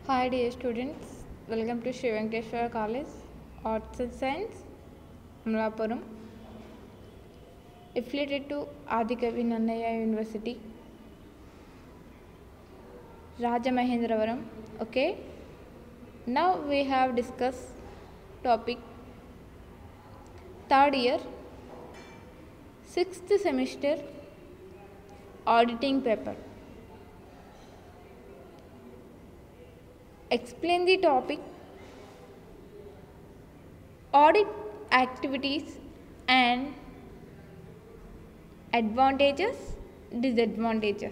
Hi dear students, welcome to Sri Venkateshwara College, Arts and Science, Amlapuram. Affiliated to Adikavi Nannaya University, Rajamahendravaram. Okay, now we have discussed topic third year, sixth semester auditing paper. Explain the topic audit activities and advantages, disadvantages.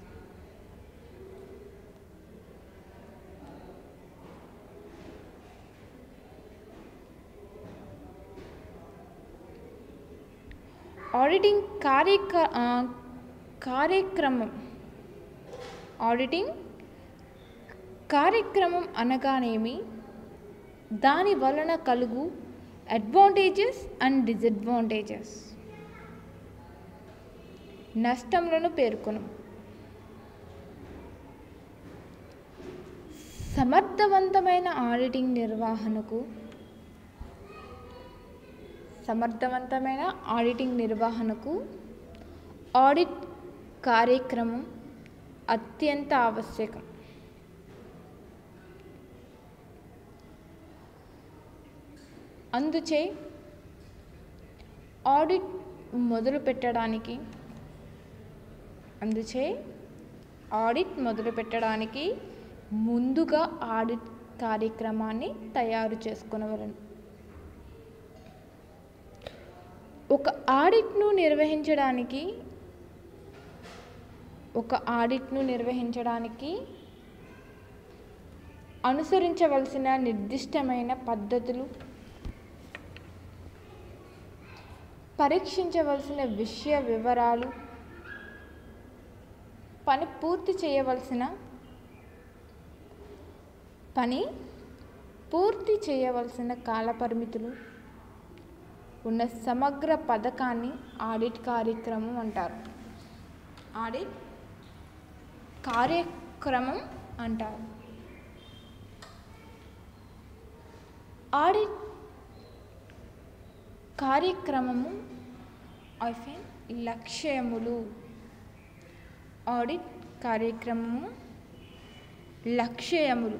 Auditing కార్యక ఆ, కార్యక్రమం auditing కార్యక్రమం అనగానేమి దాని వలన కలుగు advantages and disadvantages నష్టములను పేర్కొను సమర్థవంతమైన ఆడిటింగ్ నిర్వహణకు సమర్థవంతమైన ఆడిటింగ్ నిర్వహణకు ఆడిట్ కార్యక్రమం అత్యంత ఆవశ్యకం అందుచే ఆడిట్ మొదలు పెట్టడానికి అందుచే ఆడిట్ మొదలు పెట్టడానికి ముందుగా ఆడిట్ కార్యక్రమాన్ని తయారు చేసుకునవలను ఒక ఆడిట్ను నిర్వహించడానికి ఒక ఆడిట్ను నిర్వహించడానికి అనుసరించవలసిన నిర్దిష్టమైన పద్ధతులు పరీక్షించవలసిన విషయ వివరాలు పని పూర్తి చేయవలసిన పని పూర్తి చేయవలసిన కాల పరిమితులు ఉన్న సమగ్ర పథకాన్ని ఆడిట్ కార్యక్రమం అంటారు ఆడిట్ కార్యక్రమం అంటారు ఆడిట్ కార్యక్రమము ఐఫెన్ లక్ష్యములు ఆడిట్ కార్యక్రమము లక్ష్యములు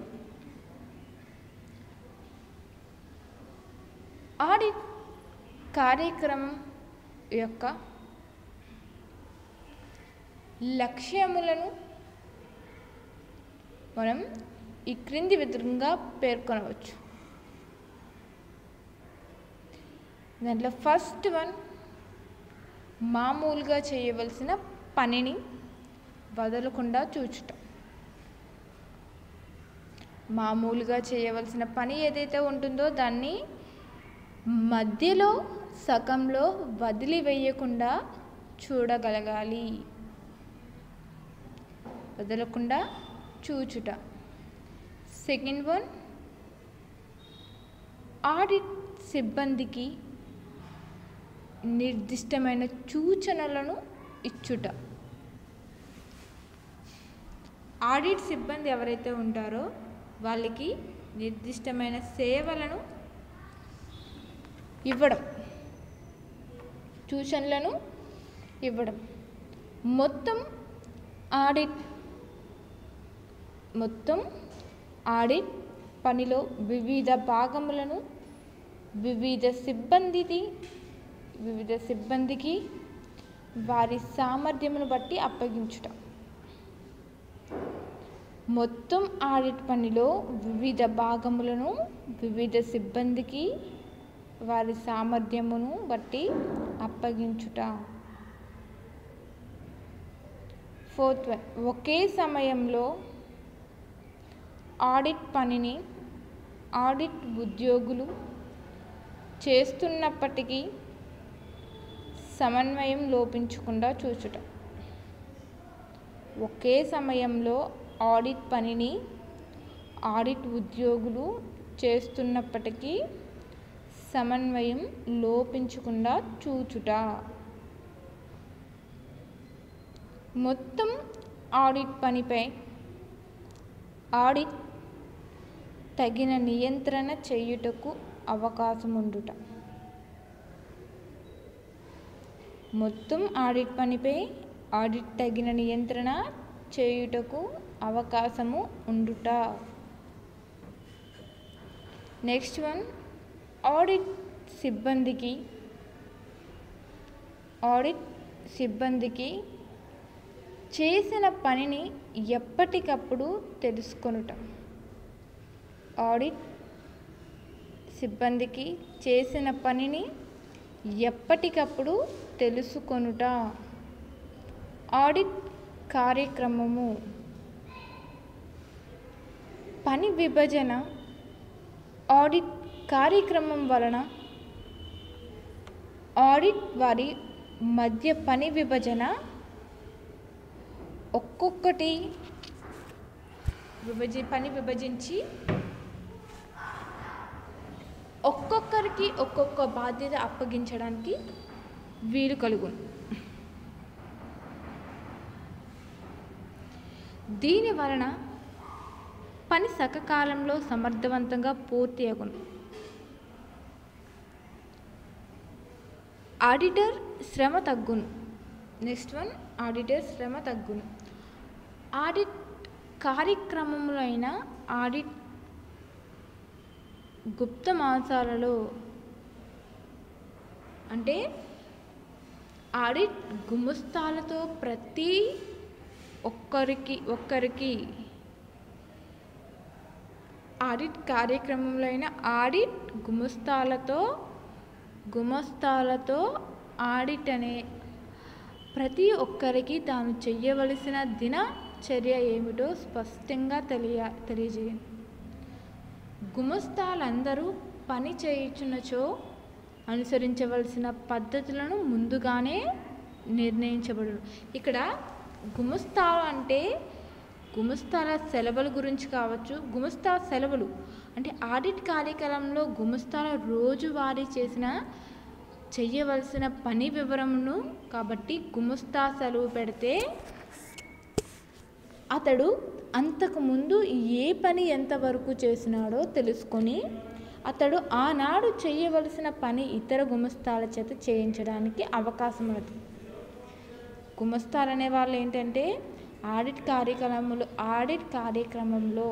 ఆడిట్ కార్యక్రమం యొక్క లక్ష్యములను మనం ఈ క్రింది విధంగా పేర్కొనవచ్చు దాంట్లో ఫస్ట్ వన్ మామూలుగా చేయవలసిన పనిని వదలకుండా చూచుట మామూలుగా చేయవలసిన పని ఏదైతే ఉంటుందో దాన్ని మధ్యలో సగంలో వదిలివేయకుండా చూడగలగాలి వదలకుండా చూచుట సెకండ్ వన్ ఆడిట్ సిబ్బందికి నిర్దిష్టమైన సూచనలను ఇచ్చుట ఆడిట్ సిబ్బంది ఎవరైతే ఉంటారో వాళ్ళకి నిర్దిష్టమైన సేవలను ఇవ్వడం సూచనలను ఇవ్వడం మొత్తం ఆడిట్ మొత్తం ఆడిట్ పనిలో వివిధ భాగములను వివిధ సిబ్బందిది వివిధ సిబ్బందికి వారి సామర్థ్యమును బట్టి అప్పగించుట మొత్తం ఆడిట్ పనిలో వివిధ భాగములను వివిధ సిబ్బందికి వారి సామర్థ్యమును బట్టి అప్పగించుట ఫోర్త్ వన్ ఒకే సమయంలో ఆడిట్ పనిని ఆడిట్ ఉద్యోగులు చేస్తున్నప్పటికీ సమన్వయం లోపించకుండా చూచుట ఒకే సమయంలో ఆడిట్ పనిని ఆడిట్ ఉద్యోగులు చేస్తున్నప్పటికీ సమన్వయం లోపించకుండా చూచుట మొత్తం ఆడిట్ పనిపై ఆడిట్ తగిన నియంత్రణ చేయుటకు అవకాశం ఉండుట మొత్తం ఆడిట్ పనిపై ఆడిట్ తగిన నియంత్రణ చేయుటకు అవకాశము ఉండుట నెక్స్ట్ వన్ ఆడిట్ సిబ్బందికి ఆడిట్ సిబ్బందికి చేసిన పనిని ఎప్పటికప్పుడు తెలుసుకొనుట ఆడిట్ సిబ్బందికి చేసిన పనిని ఎప్పటికప్పుడు తెలుసుకొనుట ఆడిట్ కార్యక్రమము పని విభజన ఆడిట్ కార్యక్రమం వలన ఆడిట్ వారి మధ్య పని విభజన ఒక్కొక్కటి విభజి పని విభజించి ఒక్కొక్కరికి ఒక్కొక్క బాధ్యత అప్పగించడానికి వీలు కలుగును దీని వలన పని సకకాలంలో సమర్థవంతంగా పూర్తి అగును ఆడిటర్ శ్రమ తగ్గును నెక్స్ట్ వన్ ఆడిటర్ శ్రమ తగ్గును ఆడిట్ కార్యక్రమంలో అయిన ఆడిట్ గుప్త మాసాలలో అంటే ఆడిట్ గుమస్తాలతో ప్రతి ఒక్కరికి ఒక్కరికి ఆడిట్ కార్యక్రమంలో అయిన ఆడిట్ గుమస్తాలతో గుమస్తాలతో ఆడిట్ అనే ప్రతి ఒక్కరికి తాను చెయ్యవలసిన దినచర్య ఏమిటో స్పష్టంగా తెలియ తెలియజేయండి గుమస్తాలందరూ పని చేయుచున్నచో అనుసరించవలసిన పద్ధతులను ముందుగానే నిర్ణయించబడు ఇక్కడ గుమస్తాలు అంటే గుమస్తాల సెలవుల గురించి కావచ్చు గుమస్తా సెలవులు అంటే ఆడిట్ కార్యక్రమంలో గుమస్తాల రోజువారీ చేసిన చెయ్యవలసిన పని వివరమును కాబట్టి గుమస్తా సెలవు పెడితే అతడు అంతకుముందు ఏ పని ఎంతవరకు చేసినాడో తెలుసుకొని అతడు ఆనాడు చేయవలసిన పని ఇతర గుమస్తాల చేత చేయించడానికి అవకాశం ఉన్నది గుమస్తాలు అనే వాళ్ళు ఏంటంటే ఆడిట్ కార్యక్రమంలో ఆడిట్ కార్యక్రమంలో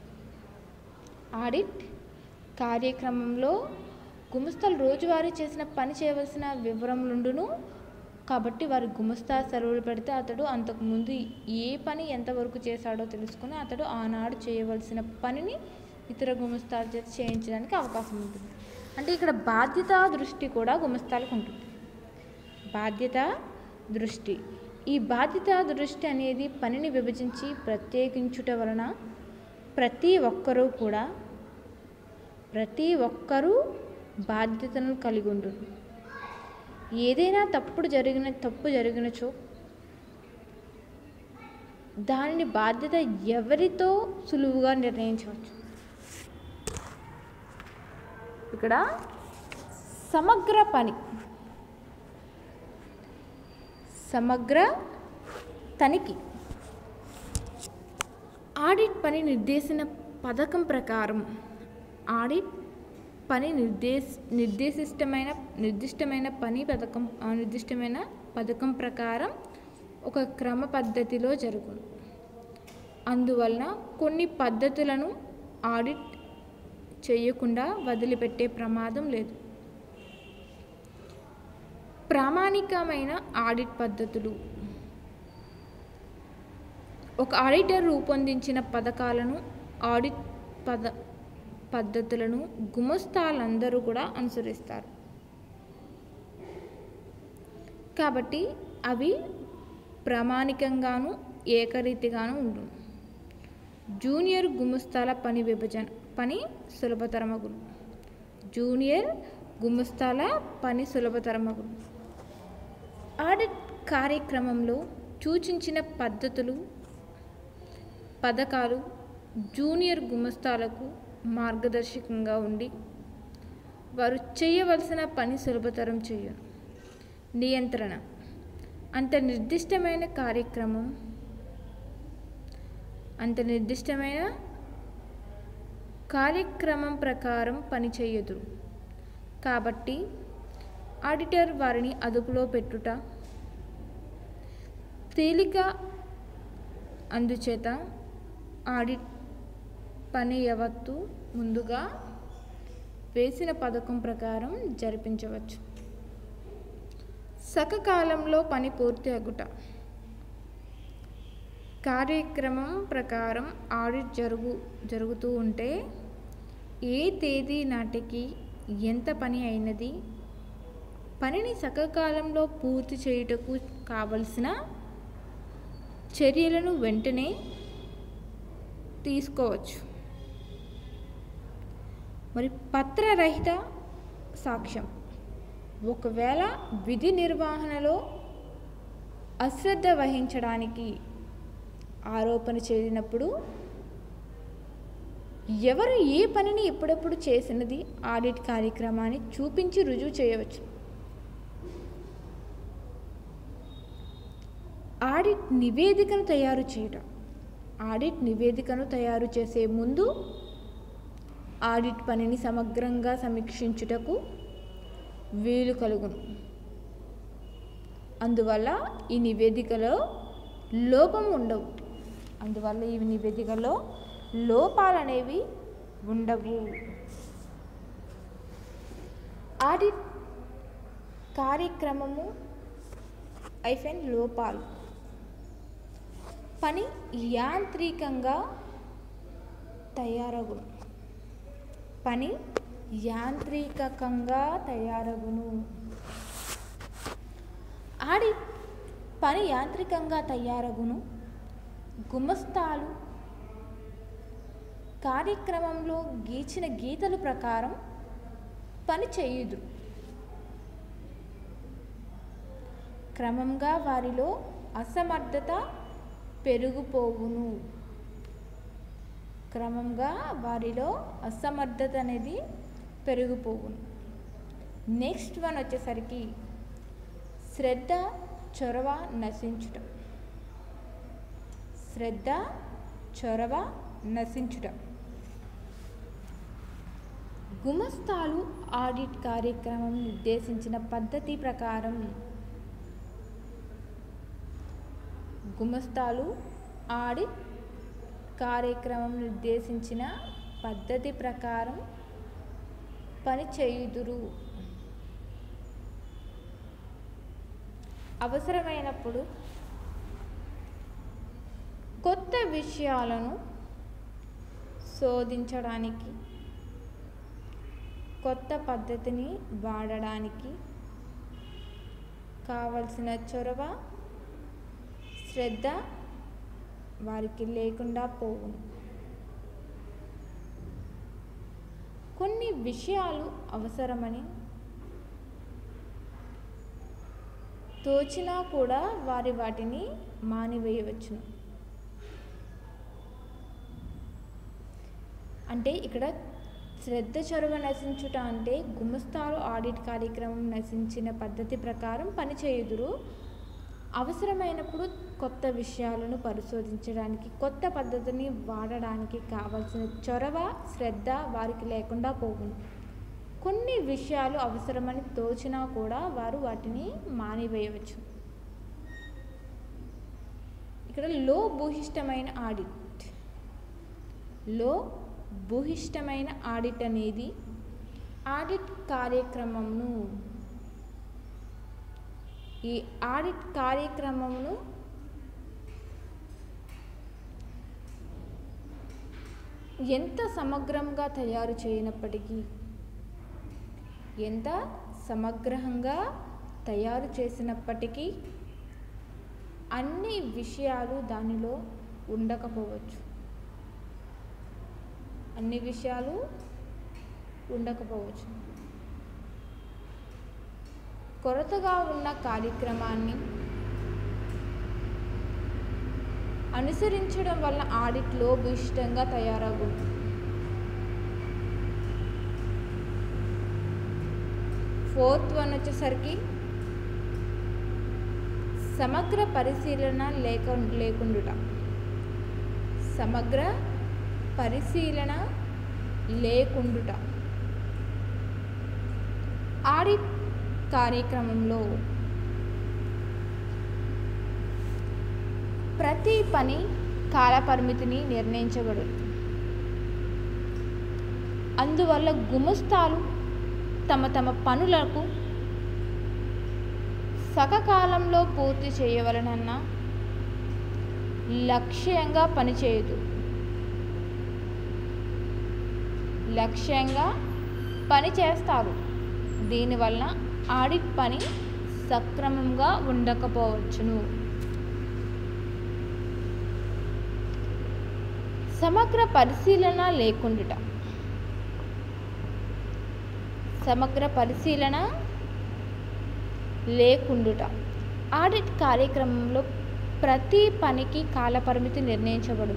ఆడిట్ కార్యక్రమంలో గుమస్తాలు రోజువారీ చేసిన పని చేయవలసిన వివరములుండును కాబట్టి వారి గుమస్తా సెలవులు పెడితే అతడు అంతకుముందు ఏ పని ఎంతవరకు చేశాడో తెలుసుకుని అతడు ఆనాడు చేయవలసిన పనిని ఇతర గుమస్తాల చేత చేయించడానికి అవకాశం ఉంటుంది అంటే ఇక్కడ బాధ్యత దృష్టి కూడా గుమస్తాలకు ఉంటుంది బాధ్యత దృష్టి ఈ బాధ్యత దృష్టి అనేది పనిని విభజించి ప్రత్యేకించుట వలన ప్రతి ఒక్కరూ కూడా ప్రతి ఒక్కరూ బాధ్యతను కలిగి ఉంటుంది ఏదైనా తప్పుడు జరిగిన తప్పు జరిగినచో దానిని బాధ్యత ఎవరితో సులువుగా నిర్ణయించవచ్చు ఇక్కడ సమగ్ర పని సమగ్ర తనిఖీ ఆడిట్ పని నిర్దేశన పథకం ప్రకారం ఆడిట్ పని నిర్దేశ నిర్దేశిష్టమైన నిర్దిష్టమైన పని పథకం ఆ నిర్దిష్టమైన పథకం ప్రకారం ఒక క్రమ పద్ధతిలో జరుగును అందువలన కొన్ని పద్ధతులను ఆడిట్ చేయకుండా వదిలిపెట్టే ప్రమాదం లేదు ప్రామాణికమైన ఆడిట్ పద్ధతులు ఒక ఆడిటర్ రూపొందించిన పథకాలను ఆడిట్ పద పద్ధతులను గుమస్తాలందరూ కూడా అనుసరిస్తారు కాబట్టి అవి ప్రామాణికంగాను ఏకరీతిగాను ఉండును జూనియర్ గుమస్తాల పని విభజన పని సులభతరమగును జూనియర్ గుమస్తాల పని సులభతరమగును ఆడిట్ కార్యక్రమంలో సూచించిన పద్ధతులు పథకాలు జూనియర్ గుమస్తాలకు మార్గదర్శకంగా ఉండి వారు చేయవలసిన పని సులభతరం చేయను నియంత్రణ అంత నిర్దిష్టమైన కార్యక్రమం అంత నిర్దిష్టమైన కార్యక్రమం ప్రకారం పనిచేయదు కాబట్టి ఆడిటర్ వారిని అదుపులో పెట్టుట తేలిక అందుచేత ఆడిట్ పని యావత్తు ముందుగా వేసిన పథకం ప్రకారం జరిపించవచ్చు సకకాలంలో పని పూర్తి అగుట కార్యక్రమం ప్రకారం ఆడిట్ జరుగు జరుగుతూ ఉంటే ఏ తేదీ నాటికి ఎంత పని అయినది పనిని సకకాలంలో పూర్తి చేయుటకు కావలసిన చర్యలను వెంటనే తీసుకోవచ్చు మరి పత్రరహిత సాక్ష్యం ఒకవేళ విధి నిర్వహణలో అశ్రద్ధ వహించడానికి ఆరోపణ చేసినప్పుడు ఎవరు ఏ పనిని ఎప్పుడెప్పుడు చేసినది ఆడిట్ కార్యక్రమాన్ని చూపించి రుజువు చేయవచ్చు ఆడిట్ నివేదికను తయారు చేయడం ఆడిట్ నివేదికను తయారు చేసే ముందు ఆడిట్ పనిని సమగ్రంగా సమీక్షించుటకు వీలు కలుగును అందువల్ల ఈ నివేదికలో లోపం ఉండవు అందువల్ల ఈ నివేదికలో లోపాలనేవి ఉండవు ఆడిట్ కార్యక్రమము ఐఫెన్ లోపాలు పని యాంత్రికంగా తయారగును పని యాంత్రికంగా తయారగును ఆడి పని యాంత్రికంగా తయారగును గుమస్తాలు కార్యక్రమంలో గీచిన గీతల ప్రకారం పని చేయుదురు క్రమంగా వారిలో అసమర్థత పెరిగిపోవును క్రమంగా వారిలో అసమర్థత అనేది పెరిగిపోవును నెక్స్ట్ వన్ వచ్చేసరికి శ్రద్ధ చొరవ నశించుట శ్రద్ధ చొరవ నశించుట గుమస్తాలు ఆడిట్ కార్యక్రమం నిర్దేశించిన పద్ధతి ప్రకారం గుమస్తాలు ఆడిట్ కార్యక్రమం నిర్దేశించిన పద్ధతి ప్రకారం పని చేయుదురు అవసరమైనప్పుడు కొత్త విషయాలను శోధించడానికి కొత్త పద్ధతిని వాడడానికి కావలసిన చొరవ శ్రద్ధ వారికి లేకుండా పోవును కొన్ని విషయాలు అవసరమని తోచినా కూడా వారి వాటిని మానివేయవచ్చును అంటే ఇక్కడ శ్రద్ధ చొరవ నశించుట అంటే గుమస్తాలు ఆడిట్ కార్యక్రమం నశించిన పద్ధతి ప్రకారం పనిచేయుదురు అవసరమైనప్పుడు కొత్త విషయాలను పరిశోధించడానికి కొత్త పద్ధతిని వాడడానికి కావలసిన చొరవ శ్రద్ధ వారికి లేకుండా పోవును కొన్ని విషయాలు అవసరమని తోచినా కూడా వారు వాటిని మానివేయవచ్చు ఇక్కడ లో భూయిష్టమైన ఆడిట్ లో భూయిష్టమైన ఆడిట్ అనేది ఆడిట్ కార్యక్రమంను ఈ ఆడిట్ కార్యక్రమమును ఎంత సమగ్రంగా తయారు చేయనప్పటికీ ఎంత సమగ్రంగా తయారు చేసినప్పటికీ అన్ని విషయాలు దానిలో ఉండకపోవచ్చు అన్ని విషయాలు ఉండకపోవచ్చు కొరతగా ఉన్న కార్యక్రమాన్ని అనుసరించడం వల్ల ఆడిట్ లోభిష్టంగా తయారవుతుంది ఫోర్త్ వన్ వచ్చేసరికి సమగ్ర పరిశీలన లేక లేకుండుట సమగ్ర పరిశీలన లేకుండుట ఆడిట్ కార్యక్రమంలో ప్రతి పని కాలపరిమితిని నిర్ణయించబడు అందువల్ల గుమస్తాలు తమ తమ పనులకు సకకాలంలో పూర్తి చేయవలనన్న లక్ష్యంగా పనిచేయదు లక్ష్యంగా పని చేస్తారు దీనివల్ల ఆడిట్ పని సక్రమంగా ఉండకపోవచ్చును సమగ్ర పరిశీలన లేకుండుట సమగ్ర పరిశీలన లేకుండుట ఆడిట్ కార్యక్రమంలో ప్రతి పనికి కాలపరిమితి నిర్ణయించబడు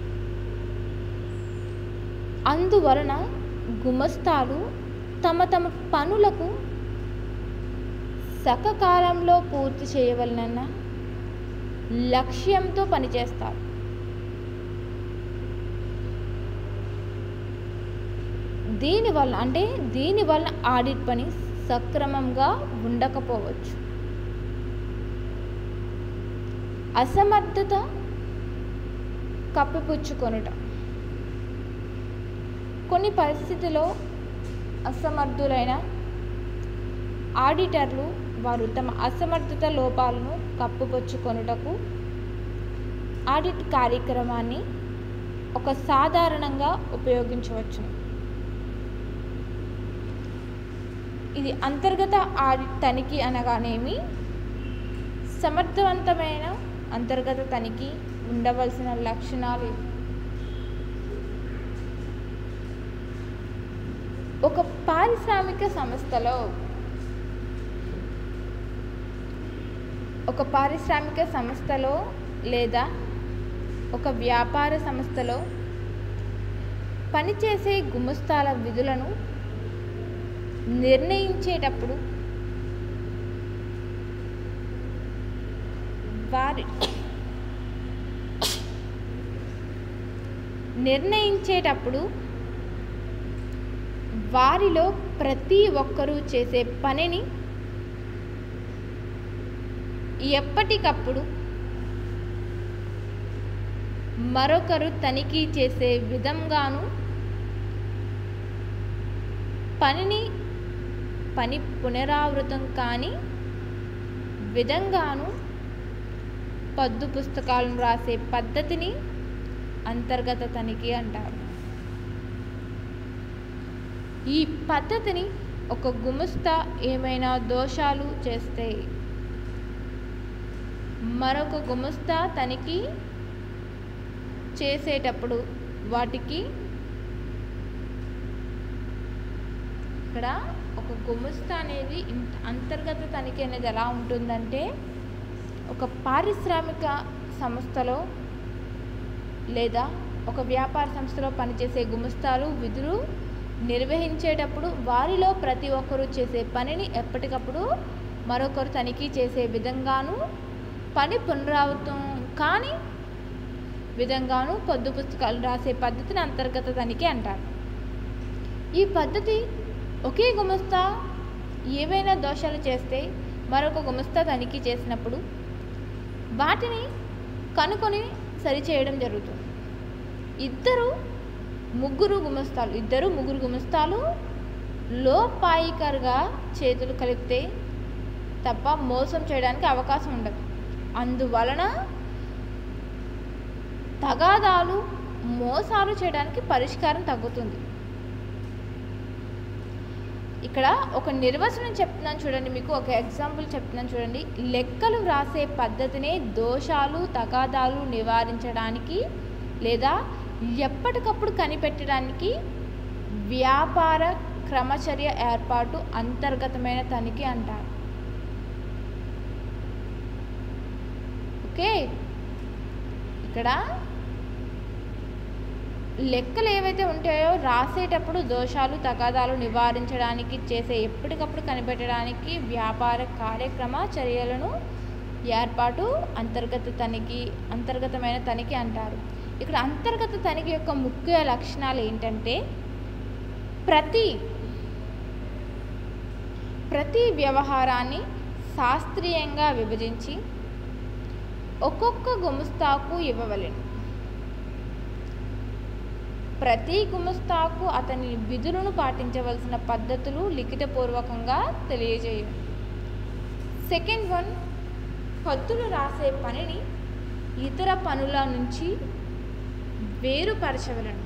అందువలన గుమస్తాలు తమ తమ పనులకు సకకాలంలో పూర్తి చేయవలనన్న లక్ష్యంతో పనిచేస్తారు దీనివల్ల అంటే దీనివల్ల ఆడిట్ పని సక్రమంగా ఉండకపోవచ్చు అసమర్థత కప్పిపుచ్చుకొనుట కొన్ని పరిస్థితుల్లో అసమర్థులైన ఆడిటర్లు వారు తమ అసమర్థత లోపాలను కప్పుపుచ్చుకొనుటకు ఆడిట్ కార్యక్రమాన్ని ఒక సాధారణంగా ఉపయోగించవచ్చును ఇది అంతర్గత ఆడిట్ తనిఖీ అనగానేమి సమర్థవంతమైన అంతర్గత తనిఖీ ఉండవలసిన లక్షణాలు ఇవి. ఒక పారిశ్రామిక సంస్థలో ఒక పారిశ్రామిక సంస్థలో లేదా ఒక వ్యాపార సంస్థలో పనిచేసే గుమస్తాల విధులను నిర్ణయించేటప్పుడు వారి నిర్ణయించేటప్పుడు వారిలో ప్రతి ఒక్కరూ చేసే పనిని ఎప్పటికప్పుడు మరొకరు తనిఖీ చేసే విధంగాను పనిని పని పునరావృతం కాని విధంగాను పద్దు పుస్తకాలను రాసే పద్ధతిని అంతర్గత తనిఖీ అంటారు ఈ పద్ధతిని ఒక గుమస్తా ఏమైనా దోషాలు చేస్తే మరొక గుమస్తా తనిఖీ చేసేటప్పుడు వాటికి ఇక్కడ ఒక గుమస్తా అనేది ఇంత అంతర్గత తనిఖీ అనేది ఎలా ఉంటుందంటే ఒక పారిశ్రామిక సంస్థలో లేదా ఒక వ్యాపార సంస్థలో పనిచేసే గుమస్తాలు విధులు నిర్వహించేటప్పుడు వారిలో ప్రతి ఒక్కరూ చేసే పనిని ఎప్పటికప్పుడు మరొకరు తనిఖీ చేసే విధంగాను పని పునరావృతం కాని విధంగాను పొద్దు పుస్తకాలు రాసే పద్ధతిని అంతర్గత తనిఖీ అంటారు ఈ పద్ధతి ఒకే గుమస్తా ఏవైనా దోషాలు చేస్తే మరొక గుమస్తా తనిఖీ చేసినప్పుడు వాటిని కనుకొని సరిచేయడం జరుగుతుంది ఇద్దరు ముగ్గురు గుమస్తాలు ఇద్దరు ముగ్గురు గుమస్తాలు లోపాయికరుగా చేతులు కలిపితే తప్ప మోసం చేయడానికి అవకాశం ఉండదు అందువలన తగాదాలు మోసాలు చేయడానికి పరిష్కారం తగ్గుతుంది ఇక్కడ ఒక నిర్వచనం చెప్తున్నాను చూడండి మీకు ఒక ఎగ్జాంపుల్ చెప్తున్నాను చూడండి లెక్కలు వ్రాసే పద్ధతినే దోషాలు తగాదాలు నివారించడానికి లేదా ఎప్పటికప్పుడు కనిపెట్టడానికి వ్యాపార క్రమచర్య ఏర్పాటు అంతర్గతమైన తనిఖీ అంటారు ఓకే ఇక్కడ లెక్కలు ఏవైతే ఉంటాయో రాసేటప్పుడు దోషాలు తగాదాలు నివారించడానికి చేసే ఎప్పటికప్పుడు కనిపెట్టడానికి వ్యాపార కార్యక్రమ చర్యలను ఏర్పాటు అంతర్గత తనిఖీ అంతర్గతమైన తనిఖీ అంటారు ఇక్కడ అంతర్గత తనిఖీ యొక్క ముఖ్య లక్షణాలు ఏంటంటే ప్రతి ప్రతి వ్యవహారాన్ని శాస్త్రీయంగా విభజించి ఒక్కొక్క గుమస్తాకు ఇవ్వవలెను ప్రతి గుమస్తాకు అతని విధులను పాటించవలసిన పద్ధతులు లిఖితపూర్వకంగా తెలియజేయు సెకండ్ వన్ పద్దులు రాసే పనిని ఇతర పనుల నుంచి వేరుపరచవలను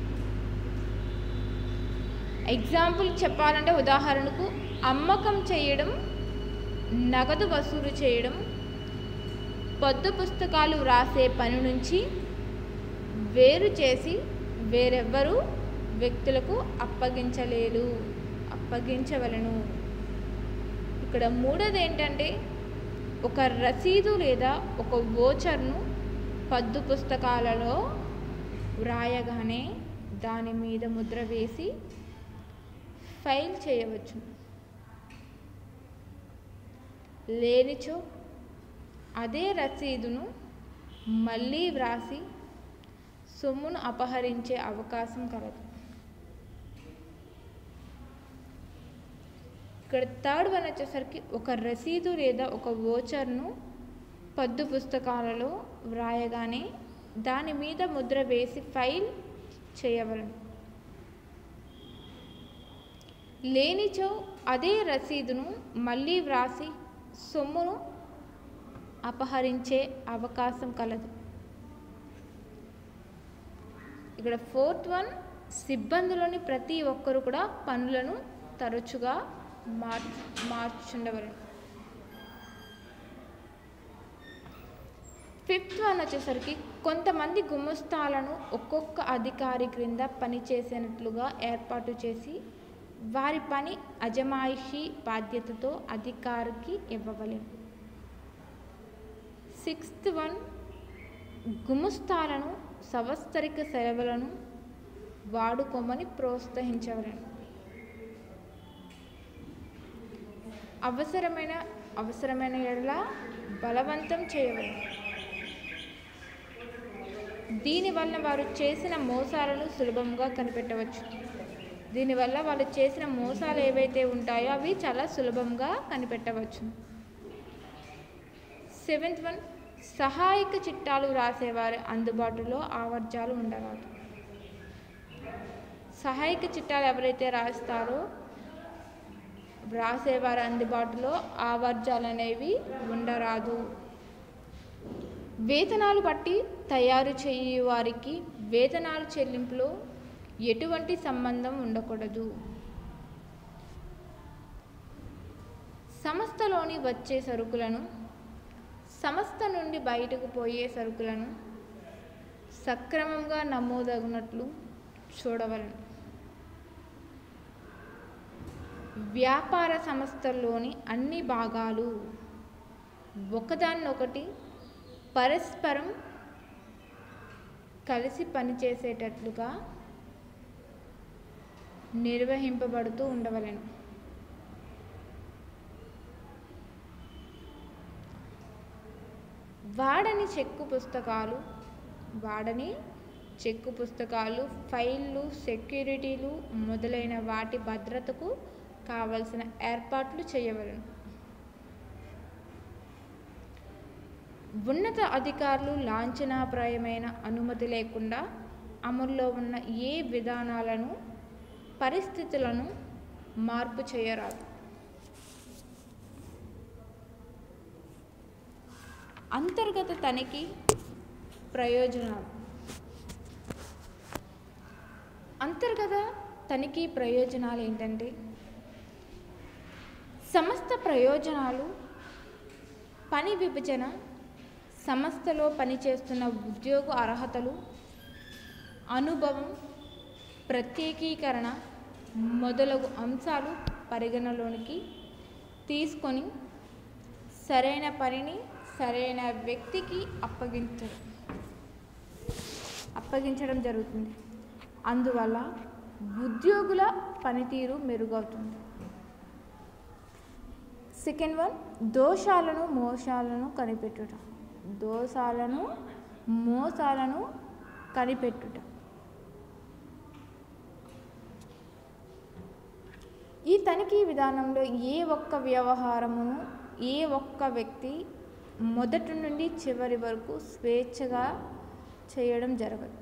ఎగ్జాంపుల్ చెప్పాలంటే ఉదాహరణకు అమ్మకం చేయడం నగదు వసూలు చేయడం పొద్దు పుస్తకాలు వ్రాసే పని నుంచి వేరు చేసి వేరెవ్వరూ వ్యక్తులకు అప్పగించలేదు అప్పగించవలను ఇక్కడ మూడోది ఏంటంటే ఒక రసీదు లేదా ఒక వోచర్ను పద్దు పుస్తకాలలో వ్రాయగానే దాని మీద ముద్ర వేసి ఫైల్ చేయవచ్చు లేనిచో అదే రసీదును మళ్ళీ వ్రాసి సొమ్మును అపహరించే అవకాశం కలదు ఇక్కడ థర్డ్ వన్ వచ్చేసరికి ఒక రసీదు లేదా ఒక వోచర్ను పద్దు పుస్తకాలలో వ్రాయగానే దాని మీద ముద్ర వేసి ఫైల్ చేయవలను లేనిచో అదే రసీదును మళ్ళీ వ్రాసి సొమ్మును అపహరించే అవకాశం కలదు ఇక్కడ ఫోర్త్ వన్ సిబ్బందిలోని ప్రతి ఒక్కరు కూడా పనులను తరచుగా మార్ మార్చుండవలను ఫిఫ్త్ వన్ వచ్చేసరికి కొంతమంది గుమస్తాలను ఒక్కొక్క అధికారి క్రింద పనిచేసేనట్లుగా ఏర్పాటు చేసి వారి పని అజమాయిషీ బాధ్యతతో అధికారికి ఇవ్వవలెను సిక్స్త్ వన్ గుమస్తాలను సంవత్సరిక సెలవులను వాడుకోమని ప్రోత్సహించవలను అవసరమైన అవసరమైన ఎడల బలవంతం చేయవలను దీనివల్ల వారు చేసిన మోసాలను సులభంగా కనిపెట్టవచ్చు దీనివల్ల వాళ్ళు చేసిన మోసాలు ఏవైతే ఉంటాయో అవి చాలా సులభంగా కనిపెట్టవచ్చు సెవెంత్ వన్ సహాయక చిట్టాలు రాసేవారు అందుబాటులో ఆవర్జాలు ఉండరాదు సహాయక చిట్టాలు ఎవరైతే రాస్తారో వ్రాసేవారు అందుబాటులో ఆవర్జాలు అనేవి ఉండరాదు వేతనాలు బట్టి తయారు చేయు వారికి వేతనాలు చెల్లింపులో ఎటువంటి సంబంధం ఉండకూడదు సంస్థలోని వచ్చే సరుకులను సంస్థ నుండి బయటకు పోయే సరుకులను సక్రమంగా నమోదగినట్లు చూడవలను వ్యాపార సంస్థల్లోని అన్ని భాగాలు ఒకదాన్నొకటి పరస్పరం కలిసి పనిచేసేటట్లుగా నిర్వహింపబడుతూ ఉండవలెను వాడని చెక్కు పుస్తకాలు వాడని చెక్కు పుస్తకాలు ఫైళ్ళు సెక్యూరిటీలు మొదలైన వాటి భద్రతకు కావలసిన ఏర్పాట్లు చేయవలను ఉన్నత అధికారులు లాంఛనాప్రాయమైన అనుమతి లేకుండా అమల్లో ఉన్న ఏ విధానాలను పరిస్థితులను మార్పు చేయరాదు అంతర్గత తనిఖీ ప్రయోజనాలు అంతర్గత తనిఖీ ప్రయోజనాలు ఏంటంటే సమస్త ప్రయోజనాలు పని విభజన సంస్థలో పనిచేస్తున్న ఉద్యోగ అర్హతలు అనుభవం ప్రత్యేకీకరణ మొదలగు అంశాలు పరిగణలోనికి తీసుకొని సరైన పనిని సరైన వ్యక్తికి అప్పగించడం అప్పగించడం జరుగుతుంది అందువల్ల ఉద్యోగుల పనితీరు మెరుగవుతుంది సెకండ్ వన్ దోషాలను మోసాలను కనిపెట్టుట దోషాలను మోసాలను కనిపెట్టుట తనిఖీ విధానంలో ఏ ఒక్క వ్యవహారమును ఏ ఒక్క వ్యక్తి మొదటి నుండి చివరి వరకు స్వేచ్ఛగా చేయడం జరగదు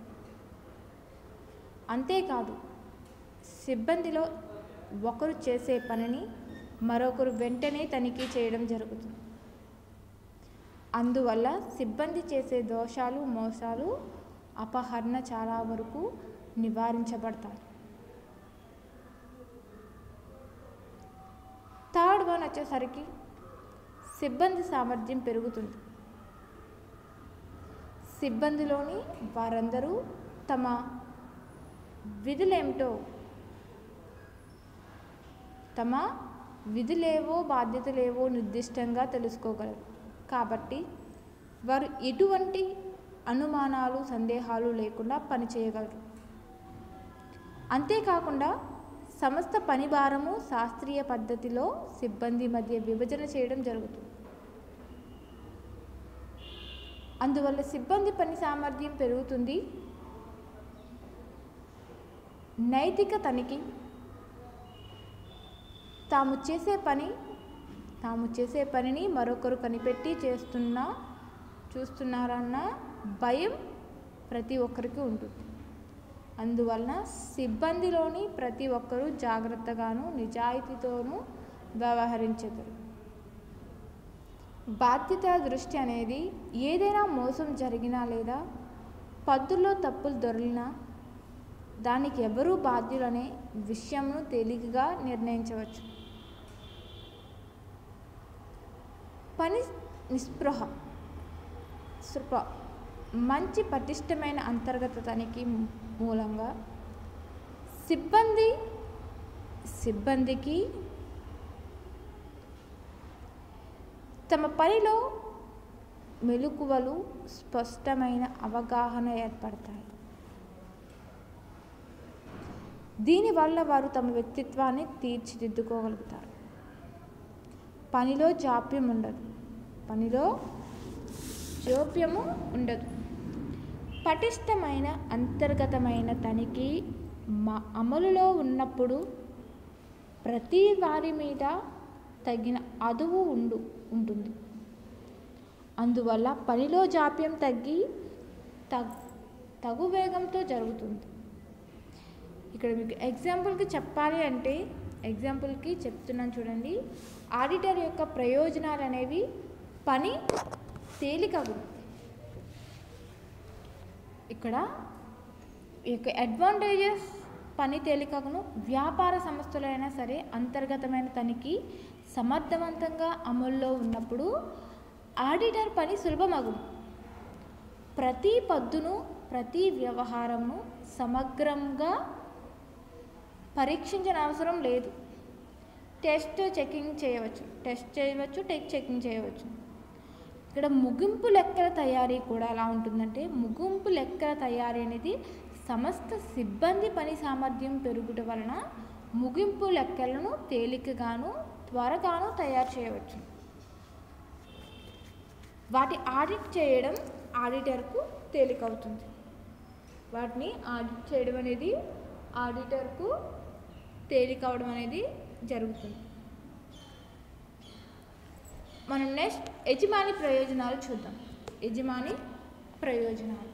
అంతేకాదు సిబ్బందిలో ఒకరు చేసే పనిని మరొకరు వెంటనే తనిఖీ చేయడం జరుగుతుంది అందువల్ల సిబ్బంది చేసే దోషాలు మోసాలు అపహరణ చాలా వరకు నివారించబడతాయి థర్డ్ వన్ వచ్చేసరికి సిబ్బంది సామర్థ్యం పెరుగుతుంది సిబ్బందిలోని వారందరూ తమ విధులేమిటో తమ విధులేవో బాధ్యతలేవో నిర్దిష్టంగా తెలుసుకోగలరు కాబట్టి వారు ఎటువంటి అనుమానాలు సందేహాలు లేకుండా పనిచేయగలరు అంతేకాకుండా సంస్థ పని భారము శాస్త్రీయ పద్ధతిలో సిబ్బంది మధ్య విభజన చేయడం జరుగుతుంది అందువల్ల సిబ్బంది పని సామర్థ్యం పెరుగుతుంది నైతిక తనిఖీ తాము చేసే పని తాము చేసే పనిని మరొకరు కనిపెట్టి చేస్తున్నా చూస్తున్నారన్న భయం ప్రతి ఒక్కరికి ఉంటుంది అందువలన సిబ్బందిలోని ప్రతి ఒక్కరూ జాగ్రత్తగాను నిజాయితీతోనూ వ్యవహరించెదరు బాధ్యత దృష్టి అనేది ఏదైనా మోసం జరిగినా లేదా పద్దుల్లో తప్పులు దొరికినా దానికి ఎవరూ బాధ్యులనే విషయంను తేలికగా నిర్ణయించవచ్చు పని నిస్పృహ స్పృహ మంచి పటిష్టమైన అంతర్గత తనిఖీ మూలంగా సిబ్బంది సిబ్బందికి తమ పనిలో మెలకువలు స్పష్టమైన అవగాహన ఏర్పడతాయి దీనివల్ల వారు తమ వ్యక్తిత్వాన్ని తీర్చిదిద్దుకోగలుగుతారు పనిలో జాప్యం ఉండదు పనిలో జోప్యము ఉండదు పటిష్టమైన అంతర్గతమైన తనిఖీ మా అమలులో ఉన్నప్పుడు ప్రతి వారి మీద తగిన అదువు ఉండు ఉంటుంది అందువల్ల పనిలో జాప్యం తగ్గి తగ్ తగు వేగంతో జరుగుతుంది ఇక్కడ మీకు ఎగ్జాంపుల్కి చెప్పాలి అంటే ఎగ్జాంపుల్కి చెప్తున్నాను చూడండి ఆడిటర్ యొక్క ప్రయోజనాలు అనేవి పని తేలికగు ఇక్కడ ఈ యొక్క అడ్వాంటేజెస్ పని తేలికగును వ్యాపార సంస్థలైనా సరే అంతర్గతమైన తనిఖీ సమర్థవంతంగా అమల్లో ఉన్నప్పుడు ఆడిటర్ పని సులభమగును ప్రతి పద్దును ప్రతి వ్యవహారమును సమగ్రంగా పరీక్షించిన అవసరం లేదు టెస్ట్ చెకింగ్ చేయవచ్చు టెస్ట్ చేయవచ్చు టెక్ చెకింగ్ చేయవచ్చు ఇక్కడ ముగింపు లెక్కల తయారీ కూడా ఎలా ఉంటుందంటే ముగింపు లెక్కల తయారీ అనేది సమస్త సిబ్బంది పని సామర్థ్యం పెరుగుట వలన ముగింపు లెక్కలను తేలికగాను త్వరగాను తయారు చేయవచ్చు వాటి ఆడిట్ చేయడం ఆడిటర్కు తేలికవుతుంది వాటిని ఆడిట్ చేయడం అనేది ఆడిటర్కు తేలికవడం అనేది జరుగుతుంది మనం నెక్స్ట్ యజమాని ప్రయోజనాలు చూద్దాం యజమాని ప్రయోజనాలు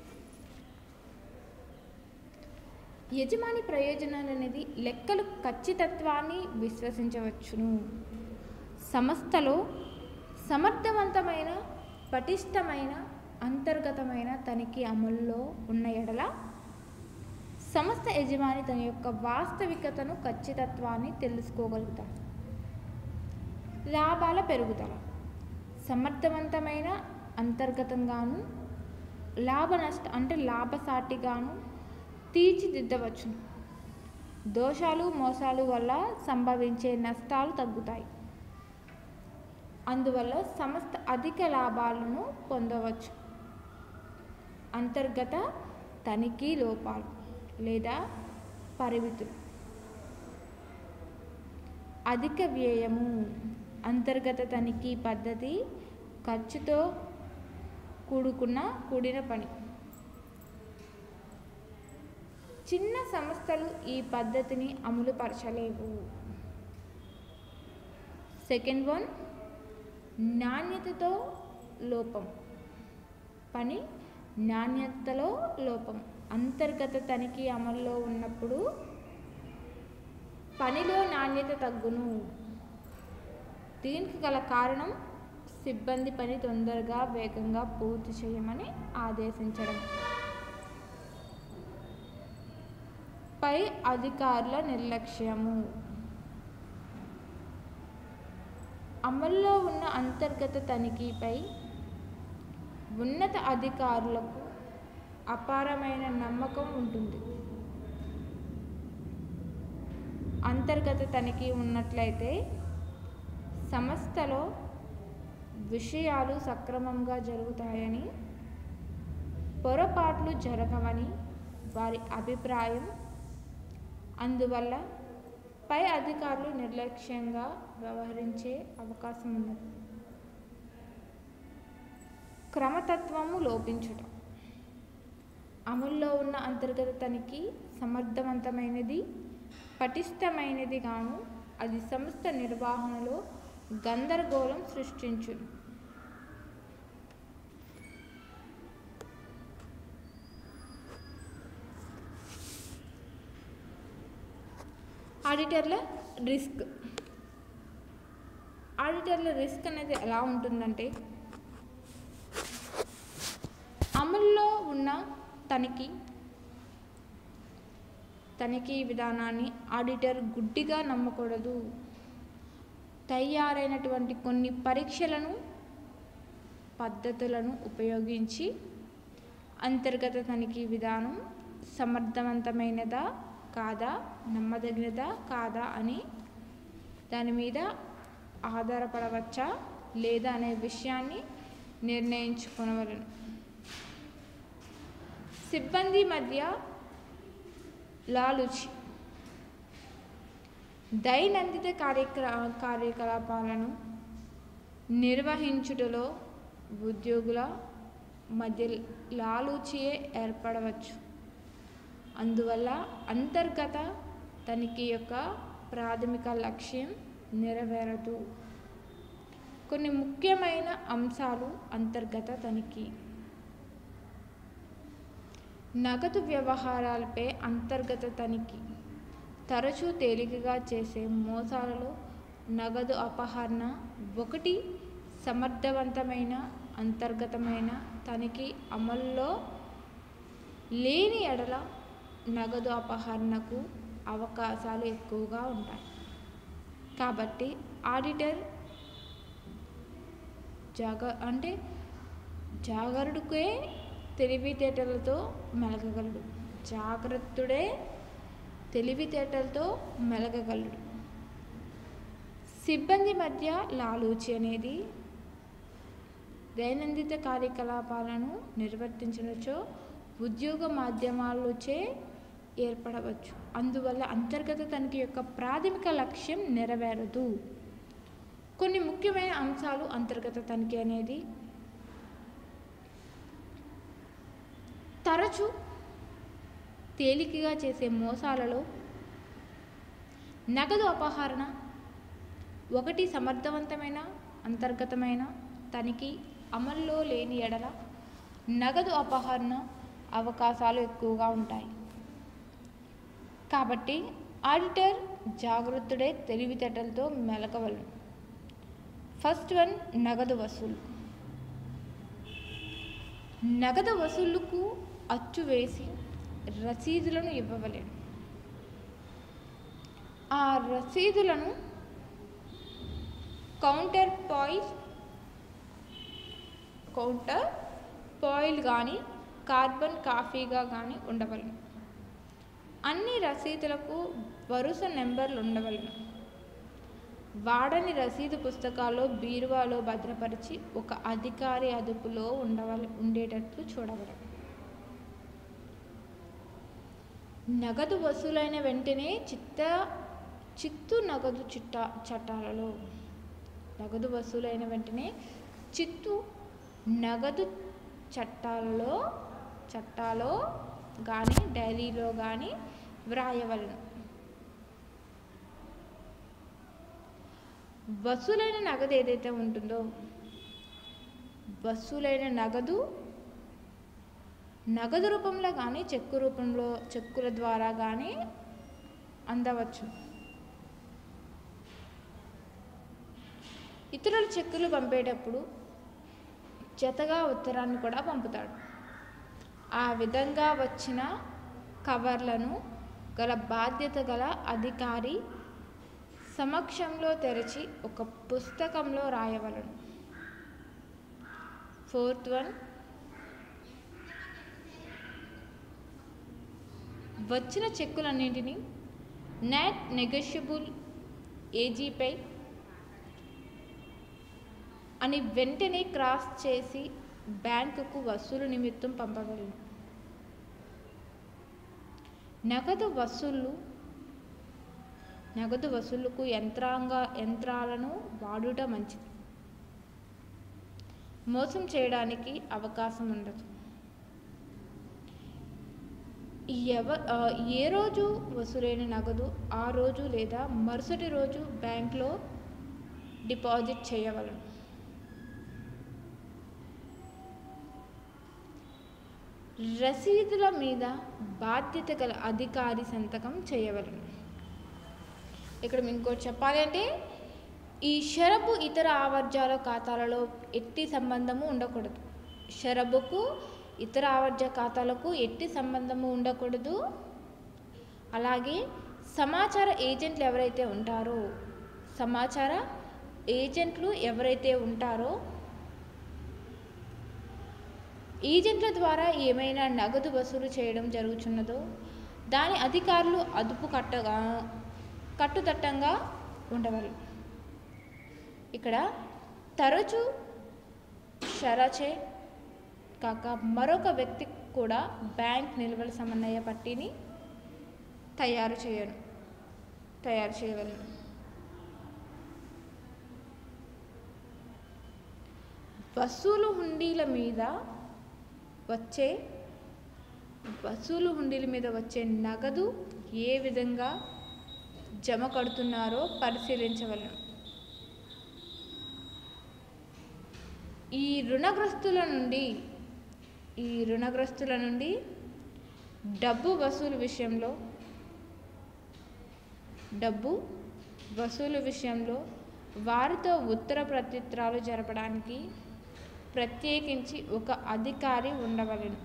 యజమాని ప్రయోజనాలు అనేది లెక్కలు ఖచ్చితత్వాన్ని విశ్వసించవచ్చును సంస్థలో సమర్థవంతమైన పటిష్టమైన అంతర్గతమైన తనిఖీ అమల్లో ఉన్న ఎడల సంస్థ యజమాని తన యొక్క వాస్తవికతను ఖచ్చితత్వాన్ని తెలుసుకోగలుగుతాడు లాభాల పెరుగుదల సమర్థవంతమైన అంతర్గతంగాను లాభ నష్ట అంటే లాభసాటిగాను తీర్చిదిద్దవచ్చును దోషాలు మోసాలు వల్ల సంభవించే నష్టాలు తగ్గుతాయి అందువల్ల సంస్థ అధిక లాభాలను పొందవచ్చు అంతర్గత తనిఖీ లోపాలు లేదా పరిమితులు అధిక వ్యయము అంతర్గత తనిఖీ పద్ధతి ఖర్చుతో కూడుకున్న కూడిన పని చిన్న సంస్థలు ఈ పద్ధతిని అమలుపరచలేవు సెకండ్ వన్ నాణ్యతతో లోపం పని నాణ్యతలో లోపం అంతర్గత తనిఖీ అమల్లో ఉన్నప్పుడు పనిలో నాణ్యత తగ్గును దీనికి గల కారణం సిబ్బంది పని తొందరగా వేగంగా పూర్తి చేయమని ఆదేశించడం పై అధికారుల నిర్లక్ష్యము అమల్లో ఉన్న అంతర్గత తనిఖీపై ఉన్నత అధికారులకు అపారమైన నమ్మకం ఉంటుంది అంతర్గత తనిఖీ ఉన్నట్లయితే సంస్థలో విషయాలు సక్రమంగా జరుగుతాయని పొరపాట్లు జరగవని వారి అభిప్రాయం అందువల్ల పై అధికారులు నిర్లక్ష్యంగా వ్యవహరించే అవకాశం ఉన్నది క్రమతత్వము లోపించుట అమల్లో ఉన్న అంతర్గత తనిఖీ సమర్థవంతమైనది పటిష్టమైనది గాను అది సంస్థ నిర్వహణలో గందరగోళం సృష్టించును ఆడిటర్ల రిస్క్ ఆడిటర్ల రిస్క్ అనేది ఎలా ఉంటుందంటే అమల్లో ఉన్న తనిఖీ తనిఖీ విధానాన్ని ఆడిటర్ గుడ్డిగా నమ్మకూడదు తయారైనటువంటి కొన్ని పరీక్షలను పద్ధతులను ఉపయోగించి అంతర్గత తనిఖీ విధానం సమర్థవంతమైనదా కాదా నమ్మదగినదా కాదా అని దాని మీద ఆధారపడవచ్చా లేదా అనే విషయాన్ని నిర్ణయించుకొనవలను సిబ్బంది మధ్య లాలుచి దైనందిత కార్యక్ర కార్యకలాపాలను నిర్వహించుటలో ఉద్యోగుల మధ్య లాలూచియే ఏర్పడవచ్చు అందువల్ల అంతర్గత తనిఖీ యొక్క ప్రాథమిక లక్ష్యం నెరవేరదు కొన్ని ముఖ్యమైన అంశాలు అంతర్గత తనిఖీ నగదు వ్యవహారాలపై అంతర్గత తనిఖీ తరచూ తేలికగా చేసే మోసాలలో నగదు అపహరణ ఒకటి సమర్థవంతమైన అంతర్గతమైన తనిఖీ అమల్లో లేని ఎడల నగదు అపహరణకు అవకాశాలు ఎక్కువగా ఉంటాయి కాబట్టి ఆడిటర్ జాగ అంటే జాగరుడికే తెలివితేటలతో మెలగగలడు జాగ్రత్తుడే తెలివితేటలతో మెలగగలడు సిబ్బంది మధ్య లాలూచి అనేది దైనందిత కార్యకలాపాలను నిర్వర్తించవచ్చో ఉద్యోగ మాధ్యమాలచే ఏర్పడవచ్చు అందువల్ల అంతర్గత తనిఖీ యొక్క ప్రాథమిక లక్ష్యం నెరవేరదు కొన్ని ముఖ్యమైన అంశాలు అంతర్గత తనిఖీ అనేది తరచు తేలికగా చేసే మోసాలలో నగదు అపహరణ ఒకటి సమర్థవంతమైన అంతర్గతమైన తనిఖీ అమల్లో లేని ఎడల నగదు అపహరణ అవకాశాలు ఎక్కువగా ఉంటాయి కాబట్టి ఆడిటర్ జాగ్రత్తడే తెలివితేటలతో మెలకవలను ఫస్ట్ వన్ నగదు వసూలు నగదు వసూలుకు అచ్చు వేసి రసీదులను ఇవ్వవలెను ఆ రసీదులను కౌంటర్ పాయిల్ కౌంటర్ పాయిల్ కానీ కార్బన్ కాఫీగా కానీ ఉండవలను అన్ని రసీదులకు వరుస నెంబర్లు ఉండవలను వాడని రసీదు పుస్తకాల్లో బీరువాలో భద్రపరిచి ఒక అధికారి అదుపులో ఉండవల ఉండేటట్లు చూడవలను నగదు వసూలైన వెంటనే చిత్త చిత్తు నగదు చిట్ట చట్టాలలో నగదు వసూలైన వెంటనే చిత్తు నగదు చట్టాలలో చట్టాలో కానీ డైరీలో కానీ వ్రాయవలను వసూలైన నగదు ఏదైతే ఉంటుందో వసూలైన నగదు నగదు రూపంలో కానీ చెక్కు రూపంలో చెక్కుల ద్వారా కానీ అందవచ్చు ఇతరులు చెక్కులు పంపేటప్పుడు జతగా ఉత్తరాన్ని కూడా పంపుతాడు ఆ విధంగా వచ్చిన కవర్లను గల బాధ్యత గల అధికారి సమక్షంలో తెరిచి ఒక పుస్తకంలో రాయవలను ఫోర్త్ వన్ వచ్చిన చెక్కులన్నింటినీ నెట్ నెగోషియబుల్ ఏజీపై అని వెంటనే క్రాస్ చేసి బ్యాంకుకు వసూలు నిమిత్తం పంపగలను నగదు వసూళ్ళు నగదు వసూలుకు యంత్రాంగ యంత్రాలను వాడుట మంచిది మోసం చేయడానికి అవకాశం ఉండదు ఎవ ఆ, ఏ రోజు వసూలైన నగదు ఆ రోజు లేదా మరుసటి రోజు బ్యాంక్లో డిపాజిట్ చేయవలను రసీదుల మీద బాధ్యత గల అధికారి సంతకం చేయవలను ఇక్కడ మీకు ఇంకోటి చెప్పాలి అంటే ఈ షరబు ఇతర ఆవర్జాల ఖాతాలలో ఎట్టి సంబంధము ఉండకూడదు షరబుకు ఇతర ఆవర్జ ఖాతాలకు ఎట్టి సంబంధము ఉండకూడదు అలాగే సమాచార ఏజెంట్లు ఎవరైతే ఉంటారో సమాచార ఏజెంట్లు ఎవరైతే ఉంటారో ఏజెంట్ల ద్వారా ఏమైనా నగదు వసూలు చేయడం జరుగుతున్నదో దాని అధికారులు అదుపు కట్టగా కట్టుదట్టంగా ఉండవాలి ఇక్కడ తరచు షరచే కాక మరొక వ్యక్తి కూడా బ్యాంక్ నిల్వల సమన్వయ పట్టిని తయారు చేయను తయారు చేయగలను వసూలు హుండీల మీద వచ్చే వసూలు హుండీల మీద వచ్చే నగదు ఏ విధంగా జమ కడుతున్నారో పరిశీలించవలను ఈ రుణగ్రస్తుల నుండి ఈ రుణగ్రస్తుల నుండి డబ్బు వసూలు విషయంలో డబ్బు వసూలు విషయంలో వారితో ఉత్తర ప్రత్యుత్తరాలు జరపడానికి ప్రత్యేకించి ఒక అధికారి ఉండవలెను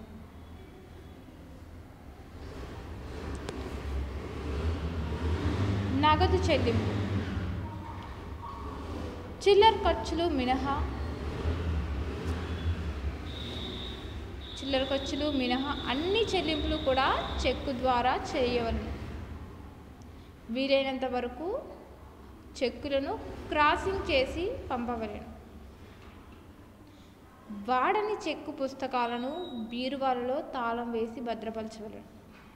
నగదు చెల్లింపు చిల్లర ఖర్చులు మినహా చిల్లర ఖర్చులు మినహా అన్ని చెల్లింపులు కూడా చెక్కు ద్వారా చేయవలను వీలైనంత వరకు చెక్కులను క్రాసింగ్ చేసి పంపవలెను వాడని చెక్కు పుస్తకాలను బీరువాలలో తాళం వేసి భద్రపరచవలెను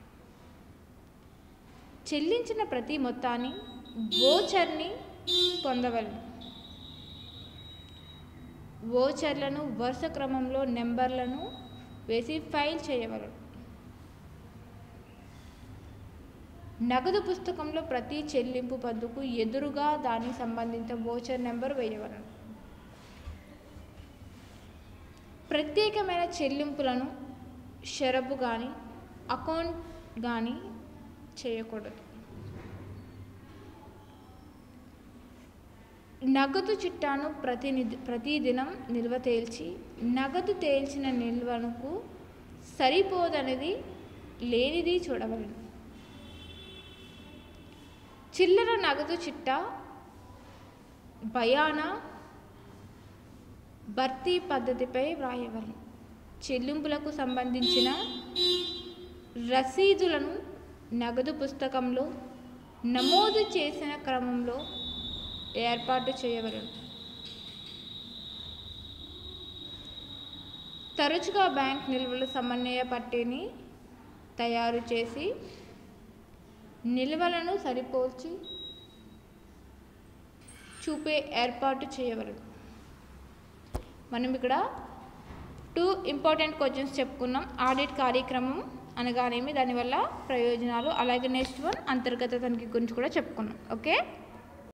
చెల్లించిన ప్రతి మొత్తాన్ని ఓచర్ని పొందవలను ఓచర్లను వరుస క్రమంలో నెంబర్లను వేసి ఫైల్ చేయవలను నగదు పుస్తకంలో ప్రతి చెల్లింపు పద్దుకు ఎదురుగా దానికి సంబంధించిన వోచర్ నెంబర్ వేయవలను ప్రత్యేకమైన చెల్లింపులను షరబు కానీ అకౌంట్ కానీ చేయకూడదు నగదు చిట్టాను ప్రతినిధి ప్రతిదినం నిల్వ తేల్చి నగదు తేల్చిన నిల్వనుకు సరిపోదనేది లేనిది చూడవలను చిల్లర నగదు చిట్టా భయాన భర్తీ పద్ధతిపై వ్రాయవలను చెల్లింపులకు సంబంధించిన రసీదులను నగదు పుస్తకంలో నమోదు చేసిన క్రమంలో ఏర్పాటు చేయవలను తరచుగా బ్యాంక్ నిల్వల సమన్వయ పట్టీని తయారు చేసి నిల్వలను సరిపోల్చి చూపే ఏర్పాటు చేయవలను మనం ఇక్కడ టూ ఇంపార్టెంట్ క్వశ్చన్స్ చెప్పుకున్నాం ఆడిట్ కార్యక్రమం అనగానేమి దానివల్ల ప్రయోజనాలు అలాగే నెక్స్ట్ వన్ అంతర్గత తనిఖీ గురించి కూడా చెప్పుకున్నాం ఓకే